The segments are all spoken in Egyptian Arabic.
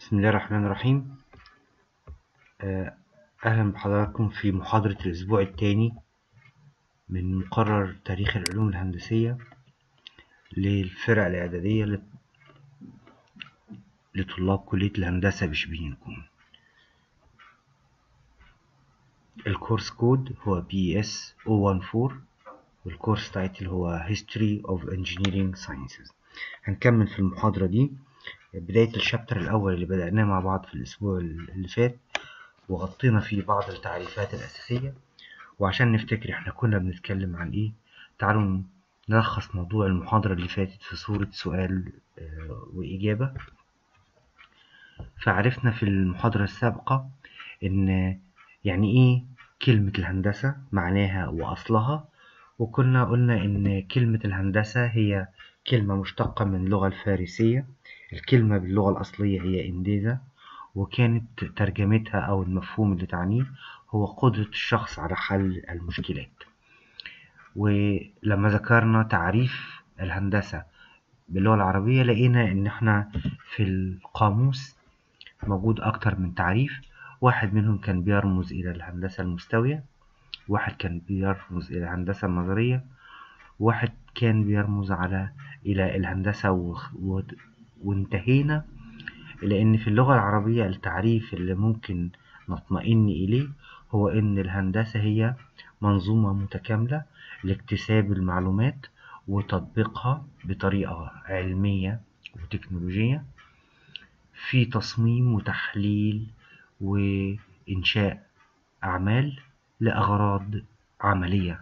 بسم الله الرحمن الرحيم آه، أهلا بحضراتكم في محاضرة الأسبوع الثاني من مقرر تاريخ العلوم الهندسية للفرق الإعدادية لط- لطلاب كلية الهندسة بشبين الكورس كود هو بي اس 014 والكورس تايتل هو History of Engineering Sciences هنكمل في المحاضرة دي بداية الشابتر الأول اللي بدأناه مع بعض في الأسبوع اللي فات وغطينا فيه بعض التعريفات الأساسية وعشان نفتكر احنا كنا بنتكلم عن ايه تعالوا نلخص موضوع المحاضرة اللي فاتت في صورة سؤال آه، وإجابة فعرفنا في المحاضرة السابقة إن يعني إيه كلمة الهندسة معناها وأصلها وكنا قلنا إن كلمة الهندسة هي كلمة مشتقة من اللغة الفارسية الكلمة باللغة الأصلية هي إنديزا وكانت ترجمتها أو المفهوم اللي تعنيه هو قدرة الشخص على حل المشكلات ولما ذكرنا تعريف الهندسة باللغة العربية لقينا إن إحنا في القاموس موجود أكتر من تعريف واحد منهم كان بيرمز إلى الهندسة المستوية واحد كان بيرمز إلى الهندسة النظرية واحد كان بيرمز على إلى الهندسة و... و... وانتهينا إلى إن في اللغة العربية التعريف اللي ممكن نطمئن إليه هو إن الهندسة هي منظومة متكاملة لاكتساب المعلومات وتطبيقها بطريقة علمية وتكنولوجية في تصميم وتحليل وإنشاء أعمال لأغراض عملية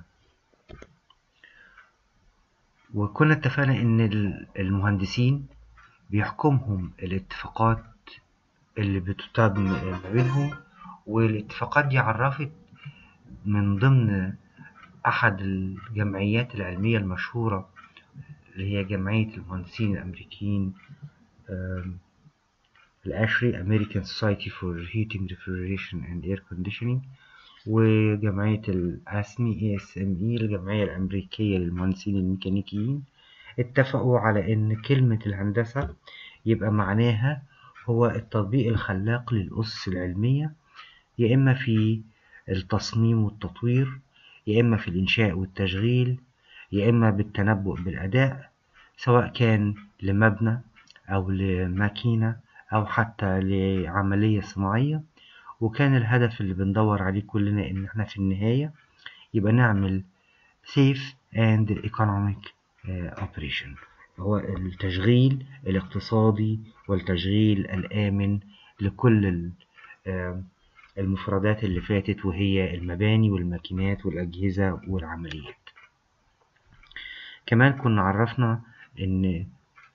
وكنا اتفقنا إن المهندسين بيحكمهم الاتفاقات اللي بتتم ما بينهم والاتفاقات دي عرفت من ضمن أحد الجمعيات العلمية المشهورة اللي هي جمعية المهندسين الأمريكيين آم، الأشري American Society for Heating Refrigeration and Air Conditioning وجمعية الأسمي ASME الجمعية الأمريكية للمهندسين الميكانيكيين اتفقوا على إن كلمة الهندسة يبقى معناها هو التطبيق الخلاق للأسس العلمية يا إما في التصميم والتطوير يا إما في الإنشاء والتشغيل يا إما بالتنبؤ بالأداء سواء كان لمبنى أو لماكينة أو حتى لعملية صناعية وكان الهدف اللي بندور عليه كلنا إن إحنا في النهاية يبقى نعمل safe and economic آه، operation هو التشغيل الاقتصادي والتشغيل الآمن لكل ال- آه، المفردات اللي فاتت وهي المباني والماكينات والأجهزة والعمليات كمان كنا عرفنا إن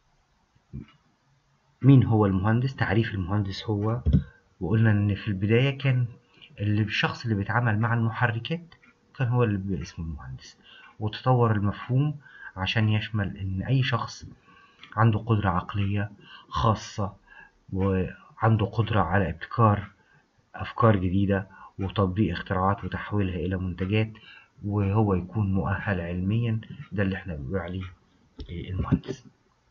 مين هو المهندس تعريف المهندس هو وقلنا إن في البداية كان اللي الشخص اللي بيتعامل مع المحركات كان هو اللي بيبقى اسمه المهندس وتطور المفهوم عشان يشمل إن أي شخص عنده قدرة عقلية خاصة وعنده قدرة على ابتكار أفكار جديدة وتطبيق اختراعات وتحويلها إلى منتجات وهو يكون مؤهل علميا ده اللي احنا بنقول عليه المهندس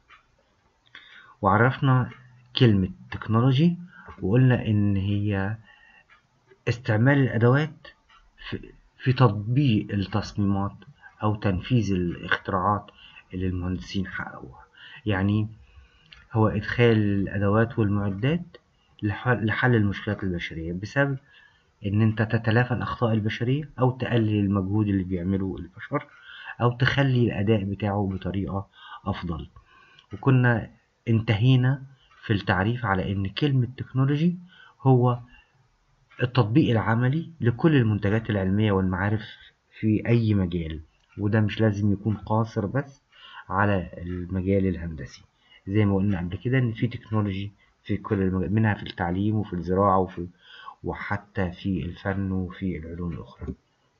وعرفنا كلمة تكنولوجي وقلنا إن هي استعمال الأدوات في, في تطبيق التصميمات أو تنفيذ الاختراعات اللي المهندسين حققوها يعني هو إدخال الأدوات والمعدات لحل, لحل المشكلات البشرية بسبب إن أنت تتلافى الأخطاء البشرية أو تقلل المجهود اللي بيعمله البشر أو تخلي الأداء بتاعه بطريقة أفضل وكنا انتهينا في التعريف على إن كلمة تكنولوجي هو التطبيق العملي لكل المنتجات العلمية والمعارف في أي مجال وده مش لازم يكون قاصر بس على المجال الهندسي زي ما قلنا قبل كده إن في تكنولوجي في كل المجال منها في التعليم وفي الزراعة وفي وحتى في الفن وفي العلوم الأخرى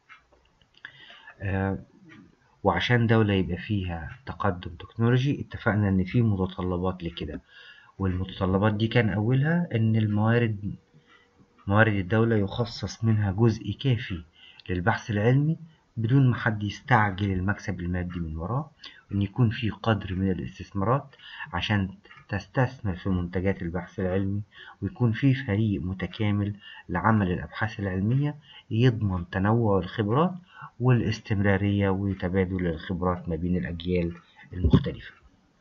آه، وعشان دولة يبقى فيها تقدم تكنولوجي اتفقنا إن في متطلبات لكده والمتطلبات دي كان أولها إن الموارد موارد الدولة يخصص منها جزء كافي للبحث العلمي بدون ما حد يستعجل المكسب المادي من وراه إن يكون في قدر من الاستثمارات عشان تستثمر في منتجات البحث العلمي ويكون في فريق متكامل لعمل الأبحاث العلمية يضمن تنوع الخبرات والاستمرارية وتبادل الخبرات ما بين الأجيال المختلفة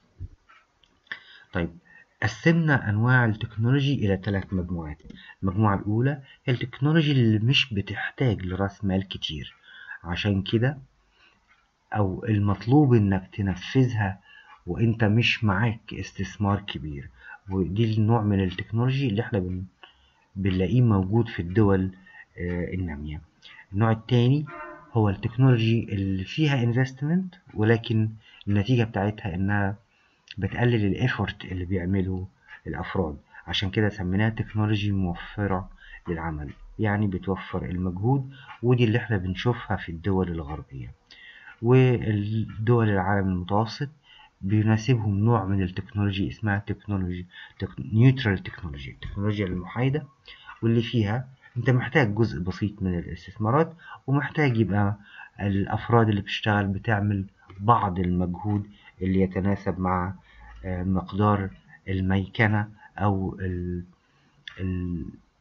طيب قسمنا أنواع التكنولوجي إلى ثلاث مجموعات المجموعة الأولى هي التكنولوجي اللي مش بتحتاج لرأس مال كتير عشان كده أو المطلوب إنك تنفذها وإنت مش معاك استثمار كبير ودي النوع من التكنولوجي اللي احنا بن... بنلاقيه موجود في الدول آه النامية النوع التاني هو التكنولوجي اللي فيها انفستمنت ولكن النتيجة بتاعتها إنها بتقلل الإيفورت اللي بيعمله الأفراد عشان كده سميناها تكنولوجي موفرة للعمل يعني بتوفر المجهود ودي اللي احنا بنشوفها في الدول الغربية والدول العالم المتوسط بيناسبهم نوع من التكنولوجي اسمها تكنولوجي نيوترال تكنولوجي التكنولوجيا المحايدة واللي فيها انت محتاج جزء بسيط من الاستثمارات ومحتاج يبقى الأفراد اللي بتشتغل بتعمل بعض المجهود اللي يتناسب مع مقدار الميكنة أو ال ال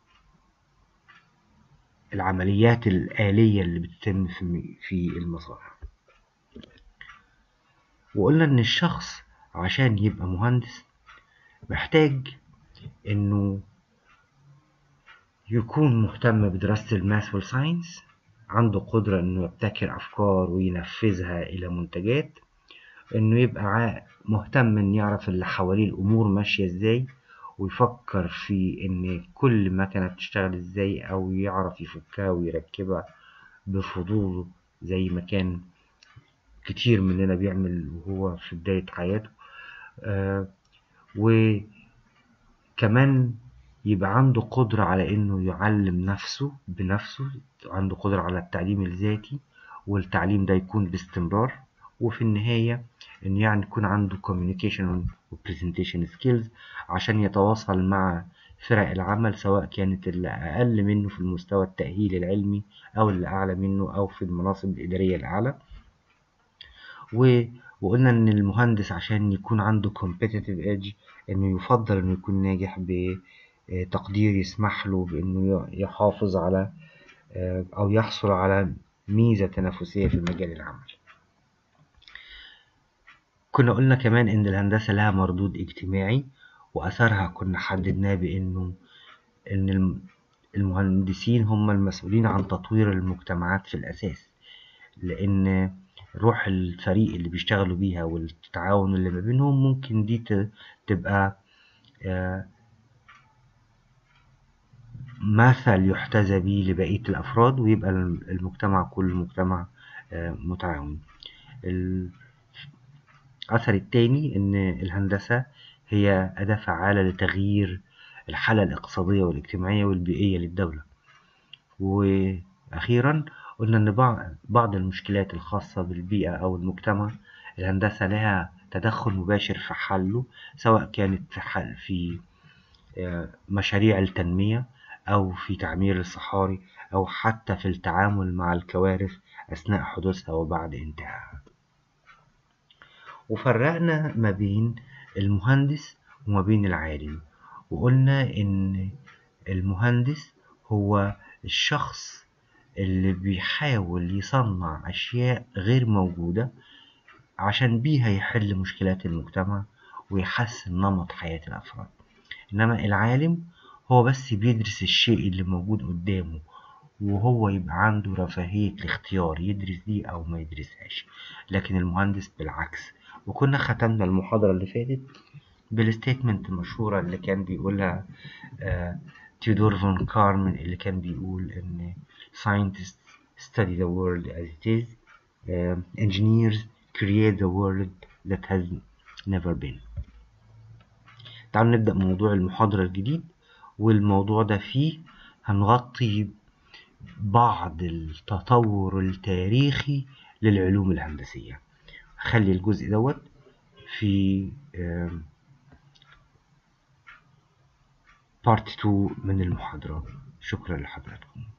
العمليات الآلية اللي بتتم في المصانع وقلنا إن الشخص عشان يبقى مهندس محتاج إنه يكون مهتم بدراسة الماث والساينس عنده قدرة إنه يبتكر أفكار وينفذها إلى منتجات إنه يبقى مهتم إن يعرف اللي حواليه الأمور ماشية إزاي ويفكر في إن كل مكنة بتشتغل إزاي أو يعرف يفكها ويركبها بفضوله زي ما كان كتير مننا بيعمل وهو في بداية حياته آه وكمان يبقى عنده قدرة على إنه يعلم نفسه بنفسه عنده قدرة على التعليم الذاتي والتعليم ده يكون باستمرار وفي النهاية إن يعني يكون عنده communication و presentation skills عشان يتواصل مع فرق العمل سواء كانت اللي أقل منه في المستوى التأهيلي العلمي أو اللي أعلى منه أو في المناصب الإدارية الأعلى و... وقلنا إن المهندس عشان يكون عنده competitive edge إنه يفضل إنه يكون ناجح بتقدير يسمح له بإنه يحافظ على أو يحصل على ميزة تنافسية في مجال العمل كنا قلنا كمان إن الهندسة لها مردود اجتماعي وأثرها كنا حددناه بإنه إن المهندسين هم المسؤولين عن تطوير المجتمعات في الأساس لأن روح الفريق اللي بيشتغلوا بيها والتعاون اللي ما بينهم ممكن دي تبقى مثل يحتذى به لبقية الأفراد ويبقى المجتمع كله مجتمع متعاون الأثر التاني إن الهندسة هي أداة فعالة لتغيير الحالة الاقتصادية والاجتماعية والبيئية للدولة وأخيرا قلنا إن بعض المشكلات الخاصة بالبيئة أو المجتمع الهندسة لها تدخل مباشر في حله سواء كانت في حل في مشاريع التنمية أو في تعمير الصحاري أو حتى في التعامل مع الكوارث أثناء حدوثها وبعد انتهائها وفرقنا ما بين المهندس وما بين العالم وقلنا إن المهندس هو الشخص اللي بيحاول يصنع أشياء غير موجودة عشان بيها يحل مشكلات المجتمع ويحسن نمط حياة الأفراد إنما العالم هو بس بيدرس الشيء اللي موجود قدامه وهو يبقى عنده رفاهية الاختيار يدرس دي أو ما يدرسهاش لكن المهندس بالعكس وكنا ختمنا المحاضرة اللي فاتت بالستيتمنت المشهورة اللي كان بيقولها آه تيودور فون كارمن اللي كان بيقول إن scientists study the world as it is uh, engineers create the world that has never been تعالوا نبدأ موضوع المحاضرة الجديد والموضوع ده فيه هنغطي بعض التطور التاريخي للعلوم الهندسية خلي الجزء دوت في بارت 2 من المحاضرة شكرا لحضراتكم